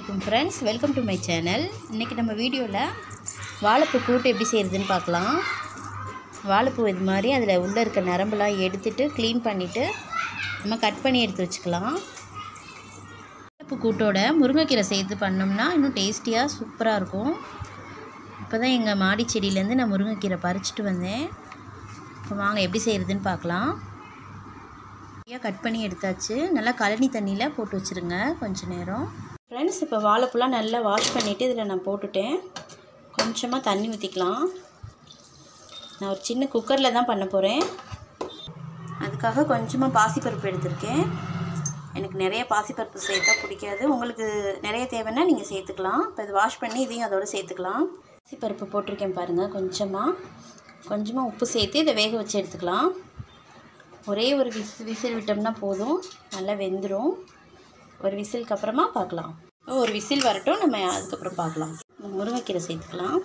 அலைக்கும் friends welcome to my channel இன்றைக்கி நம்ம வீடியோவில் வாழைப்பூ கூட்டு எப்படி செய்கிறதுன்னு பார்க்கலாம் வாழைப்பூ இது மாதிரி அதில் உள்ளே இருக்க நரம்பெல்லாம் எடுத்துட்டு க்ளீன் பண்ணிவிட்டு நம்ம கட் பண்ணி எடுத்து வச்சுக்கலாம் வாழைப்பூ கூட்டோட முருங்கைக்கீரை சேர்த்து பண்ணோம்னா இன்னும் டேஸ்டியாக சூப்பராக இருக்கும் இப்போ தான் எங்கள் மாடி செடியிலேருந்து நான் முருங்கைக்கீரை பறிச்சிட்டு வந்தேன் இப்போ வாங்க எப்படி செய்கிறதுன்னு பார்க்கலாம் நிறையா கட் பண்ணி எடுத்தாச்சு நல்லா கழனி தண்ணியில் போட்டு வச்சுருங்க கொஞ்ச நேரம் ஃப்ரெண்ட்ஸ் இப்போ வாழைப்பூலாம் நல்லா வாஷ் பண்ணிவிட்டு இதில் நான் போட்டுட்டேன் கொஞ்சமாக தண்ணி ஊற்றிக்கலாம் நான் ஒரு சின்ன குக்கரில் தான் பண்ண போகிறேன் அதுக்காக கொஞ்சமாக பாசிப்பருப்பு எடுத்திருக்கேன் எனக்கு நிறைய பாசிப்பருப்பு சேர்த்தா பிடிக்காது உங்களுக்கு நிறைய தேவைன்னா நீங்கள் சேர்த்துக்கலாம் இப்போ இது வாஷ் பண்ணி இதையும் அதோடு சேர்த்துக்கலாம் பாசிப்பருப்பு போட்டிருக்கேன் பாருங்கள் கொஞ்சமாக கொஞ்சமாக உப்பு சேர்த்து இதை வேக வச்சு எடுத்துக்கலாம் ஒரே ஒரு விஸ் விசில் விட்டோம்னா போதும் நல்லா வெந்துடும் ஒரு விசிலுக்கு அப்புறமா பார்க்கலாம் ஒரு விசில் வரட்டும் நம்ம அதுக்கப்புறம் பார்க்கலாம் முருங்கைக்கீரை சேர்த்துக்கலாம்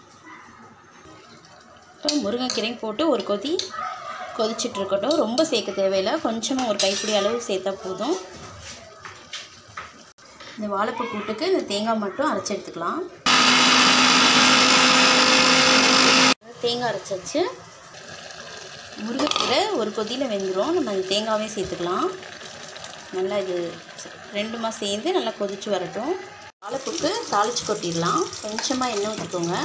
இப்போ முருங்கைக்கீரையும் போட்டு ஒரு கொதி கொதிச்சுட்டு இருக்கட்டும் ரொம்ப சேர்க்க தேவையில்லை கொஞ்சமாக ஒரு கைப்பிடி அளவு சேர்த்தா போதும் இந்த வாழைப்பூ கூட்டுக்கு இந்த தேங்காய் மட்டும் அரைச்சி எடுத்துக்கலாம் தேங்காய் அரைச்சாச்சு முருங்கைக்கீரை ஒரு கொதியில் வெந்துடும் நம்ம அந்த தேங்காவே சேர்த்துக்கலாம் நல்லா இது ரெண்டுமா சேர்ந்து நல்லா கொதித்து வரட்டும் வாழைப்பூக்கு தாளித்து கொட்டிடலாம் கொஞ்சமாக எண்ணெய் ஊற்றிக்கோங்க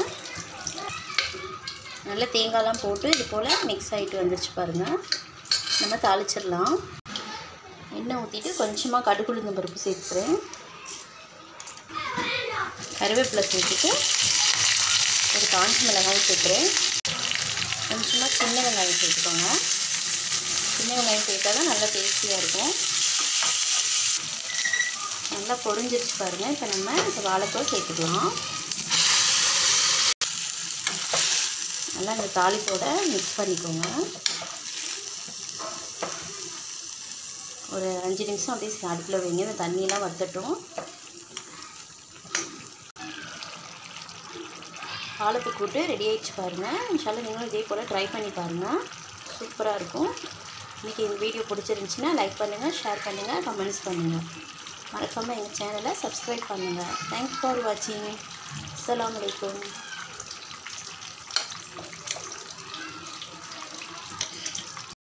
நல்லா தேங்காய்லாம் போட்டு இது போல் மிக்ஸ் ஆகிட்டு வந்துருச்சு பாருங்கள் நம்ம தாளிச்சிடலாம் எண்ணெய் ஊற்றிட்டு கொஞ்சமாக கடுகுளுந்த பருப்பு சேர்த்துக்கிறேன் கருவேப்பிலை சேர்த்துட்டு ஒரு காஞ்சி மிளகாயும் சேர்க்குறேன் கொஞ்சமாக சின்ன வெங்காயம் சேர்த்துக்கோங்க சின்ன வெங்காயம் சேர்த்தா தான் நல்லா டேஸ்டியாக இருக்கும் நல்லா பொரிஞ்சிருச்சு பாருங்கள் இப்போ நம்ம இந்த வாழைப்பூ சேர்த்துக்கலாம் நல்லா இந்த தாளிப்போட மிக்ஸ் பண்ணிக்கோங்க ஒரு அஞ்சு நிமிஷம் அப்படியே அடுப்பில் வைங்க இந்த தண்ணியெல்லாம் வத்தட்டும் வாழைப்பூ கூட்டு ரெடி ஆகிடுச்சு பாருங்கள் இன்ஷால்லாம் நீங்களும் இதே போல் ட்ரை பண்ணி பாருங்கள் சூப்பராக இருக்கும் இன்றைக்கி இந்த வீடியோ பிடிச்சிருந்துச்சின்னா லைக் பண்ணுங்கள் ஷேர் பண்ணுங்கள் கமெண்ட்ஸ் பண்ணுங்கள் மறக்காமல் எங்கள் சேனலை சப்ஸ்கிரைப் பண்ணுங்கள் தேங்க்ஸ் ஃபார் வாட்சிங் அஸ்லாம் வலைக்கம்